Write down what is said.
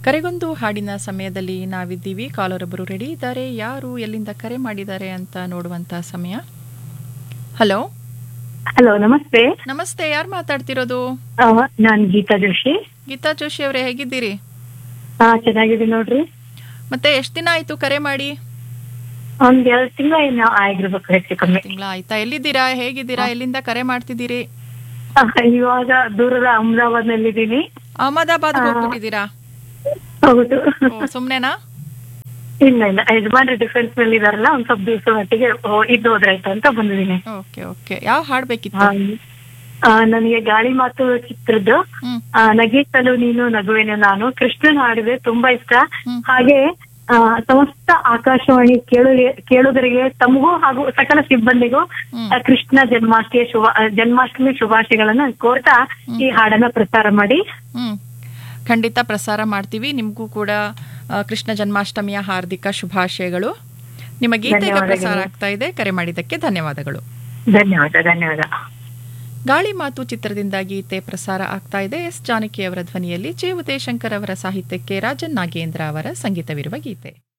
ಕರೆಗೊಂದು ಹಾಡಿನ ಸಮಯದಲ್ಲಿ ನಾವಿದ್ದೀವಿ ಕಾಲರೊಬ್ಬರು ರೆಡಿ ಇದ್ದಾರೆ ಯಾರು ಎಲ್ಲಿಂದ ಕರೆ ಮಾಡಿದ್ದಾರೆ ಅಂತ ನೋಡುವಂತ ಸಮಯ ಹಲೋ ಹಲೋ ನಮಸ್ತೆ ನಮಸ್ತೆ ಯಾರು ಮಾತಾಡ್ತಿರೋದು ಆ, ನಾನ್ ಗೀತಾ ಜೋಶಿ ಗೀತಾ ಜೋಶಿ ಅವರೇ ಹೇಗಿದ್ದೀರಿ ಹಾ ಚೆನ್ನಾಗಿದೆ ನೋಡ್ರಿ ಮತ್ತೆ ಎಷ್ಟು ದಿನ ಆಯ್ತು ಕರೆ ಮಾಡಿ ಒಂದ್ ಎರಡ್ ತಿಂಗಳ ಏನೋ ಆಗಿರ್ಬೇಕು ಹೆಚ್ಚು ಕಮ್ಮಿ ತಿಂಗಳ ಆಯ್ತಾ ಎಲ್ಲಿದ್ದೀರಾ ಹೇಗಿದ್ದೀರಾ ಎಲ್ಲಿಂದ ಕರೆ ಮಾಡ್ತಿದ್ದೀರಿ ಆ, ಇವಾಗ ದೂರದ ಅಹಮದಾಬಾದ್ ನಲ್ಲಿದ್ದೀನಿ ಅಹಮದಾಬಾದ್ ಹೋಗ್ಬಿಟ್ಟಿದ್ದೀರಾ ಹೌದು ಓ, ಸುಮ್ನೆನಾ ಇಲ್ಲ ಇಲ್ಲ ಯಜಮಾನ್ರಿ ಡಿಫೆನ್ಸ್ ನಲ್ಲಿ ಇದಾರಲ್ಲ ಒಂದ್ ಸ್ವಲ್ಪ ದಿವಸ ಮಟ್ಟಿಗೆ ಹೋ- ಇದ್ದು ಹೋದ್ರಾಯ್ತು ಅಂತ ಬಂದಿದ್ದೀನಿ ಓಕೆ ಓಕೆ ಯಾವ ಹಾಡ್ ಬೇಕಿತ್ತು ಆ, ಆ, ನನಗೆ ಗಾಳಿ ಮಾತು ಚಿತ್ರದ್ದು ಹ್ಮ್ ಆ, ನಗಿಸಲು ನೀನು ನಗುವೆನು ನಾನು ಕೃಷ್ಣನ್ ಹಾಡಿದೆ ತುಂಬಾ ಇಷ್ಟ ಹ್ಮ್. ಹಾಗೆ ಆ, ಸಮಸ್ತ ಆಕಾಶವಾಣಿ ಕೇಳು ಕೇಳುಗರಿಗೆ ತಮಗೂ ಹಾಗೂ ಸಕಲ ಸಿಬ್ಬಂದಿಗೂ ಹ್ಮ್. ಆ, ಕೃಷ್ಣ ಜನ್ಮಾಷ್ಟಮಿ ಶುಭ ಆ, ಜನ್ಮಾಷ್ಟಮಿ ಶುಭಾಶಯಗಳನ್ನ ಕೋರ್ತಾ ಈ ಹಾಡನ್ನ ಪ್ರಸಾರ ಮಾಡಿ ಹ್ಮ್ ಖಂಡಿತ ಪ್ರಸಾರ ಮಾಡ್ತೀವಿ ನಿಮಗೂ ಕೂಡ ಆ, ಕೃಷ್ಣ ಜನ್ಮಾಷ್ಟಮಿಯ ಹಾರ್ದಿಕ ಶುಭಾಶಯಗಳು ನಿಮ್ಮ ಗೀತೆಗೆ ಧನ್ಯವಾದಗಳು. ಪ್ರಸಾರ ಆಗ್ತಾ ಇದೆ ಕರೆ ಮಾಡಿದ್ದಕ್ಕೆ ಧನ್ಯವಾದಗಳು ಧನ್ಯವಾದ ಧನ್ಯವಾದ ಗಾಳಿ ಮಾತು ಚಿತ್ರದಿಂದ ಗೀತೆ ಪ್ರಸಾರ ಆಗ್ತಾ ಇದೆ ಎಸ್ ಜಾನಕಿ ಅವರ ಧ್ವನಿಯಲ್ಲಿ ಜೆ ಉದಯಶಂಕರ್ ಅವರ ಸಾಹಿತ್ಯಕ್ಕೆ ರಾಜನ್ ನಾಗೇಂದ್ರ ಅವರ ಸಂಗೀತವಿರುವ ಗೀತೆ